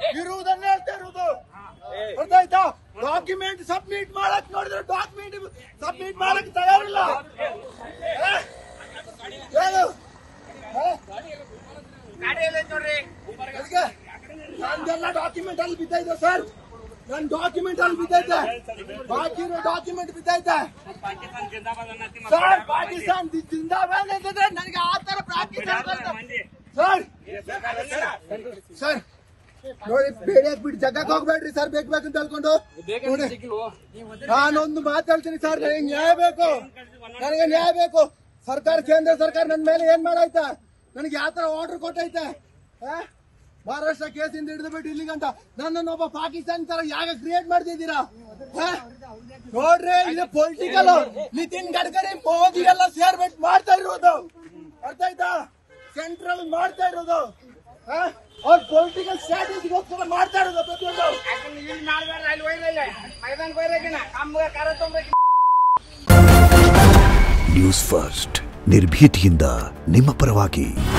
ಇರುವುದನ್ನ ಹೇಳ್ತಾ ಇರುವುದು ಗೊತ್ತಾಯ್ತಾ ಡಾಕ್ಯುಮೆಂಟ್ ಸಬ್ಮಿಟ್ ಮಾಡಕ್ ನೋಡಿದ್ರೆ ಡಾಕ್ಯುಮೆಂಟ್ ಸಬ್ಮಿಟ್ ಮಾಡಕ್ ತಯಾರಿಲ್ಲ ಹ? ಏನು? ಹ? ಎಲ್ಲಿಗೆ? ನಂದೆಲ್ಲ ಡಾಕ್ಯುಮೆಂಟ್ ಅಲ್ಲಿ ಬಿದ್ದೈತೆ ಸರ್ ನನ್ ಡಾಕ್ಯುಮೆಂಟ್ ಅಲ್ಲಿ ಬಿದ್ದೈತೆ ಬಾಕಿ ಇರೋ ಡಾಕ್ಯುಮೆಂಟ್ ಬಿದ್ದೈತೆ ಸರ್ ಪಾಕಿಸ್ತಾನ್ ಜಿ- ಜಿಂದಾಬಾದ್ ಅಂತಂದ್ರೆ ನನಗೆ ಆ ತರ ಪಾಕಿಸ್ತಾನ ಬರ್ತದೆ. ಸರ್ ಸರ್ ನೋಡಿ ಬೇಡಿ ಹಾಕ್ಬಿಟ್ಟು ಜಗ್ಗಕ್ಕೆ ಹೋಗ್ಬೇಡ್ರಿ ಸರ್ ಬೇಕು ಬೇಕು ಅಂತ ಹೇಳ್ಕೊಂಡು ನೋಡಿ ನಾನೊಂದು ಮಾತಾಡ್ತೀನಿ ಸರ್ ನನಗೆ ನ್ಯಾಯ ಬೇಕು ನನಗೆ ನ್ಯಾಯ ಬೇಕು ಸರ್ಕಾರ ಕೇಂದ್ರ ಸರ್ಕಾರ ನನ್ನ ಮೇಲೆ ಏನ್ ಮಾಡೈತೆ ನನಗೆ ಯಾವ ತರ ಆರ್ಡರ್ ಕೊಟ್ಟೈತೆ ಆ? ಮಹಾರಾಷ್ಟ್ರ ಕೇಸಿಂದ ಹಿಡಿದು ಬಿಟ್ಟು ಇಲ್ಲಿಗಂಟ ನನ್ನನ್ನು ಒಬ್ಬ ಪಾಕಿಸ್ತಾನ ತರ ಯಾಕೆ ಕ್ರಿಯೇಟ್ ಮಾಡ್ತಿದ್ದೀರಾ ಆ? ನೋಡ್ರಿ ಇದು ಪೊಲಿಟಿಕಲ್ ನಿತಿನ್ ಗಡ್ಕರಿ ಮೋದಿ ಎಲ್ಲ ಸೇರ್ಬಿಟ್ಟು ಮಾಡ್ತಾ ಇರೋದು ಅರ್ಥ ಆಯ್ತಾ ಸೆಂಟ್ರಲ್ ಮಾಡ್ತಾ ಇರೋದು ಅವ್ರ ಪೊಲಿಟಿಕಲ್ ಸ್ಟ್ರಾಟಜಿಗೋಸ್ಕರ ಮಾಡ್ತಾ ಇರೋದು ಪ್ರತಿಯೊಂದು ನ್ಯೂಸ್ ಫಸ್ಟ್ ನಿರ್ಭೀತಿಯಿಂದ ನಿಮ್ಮ ಪರವಾಗಿ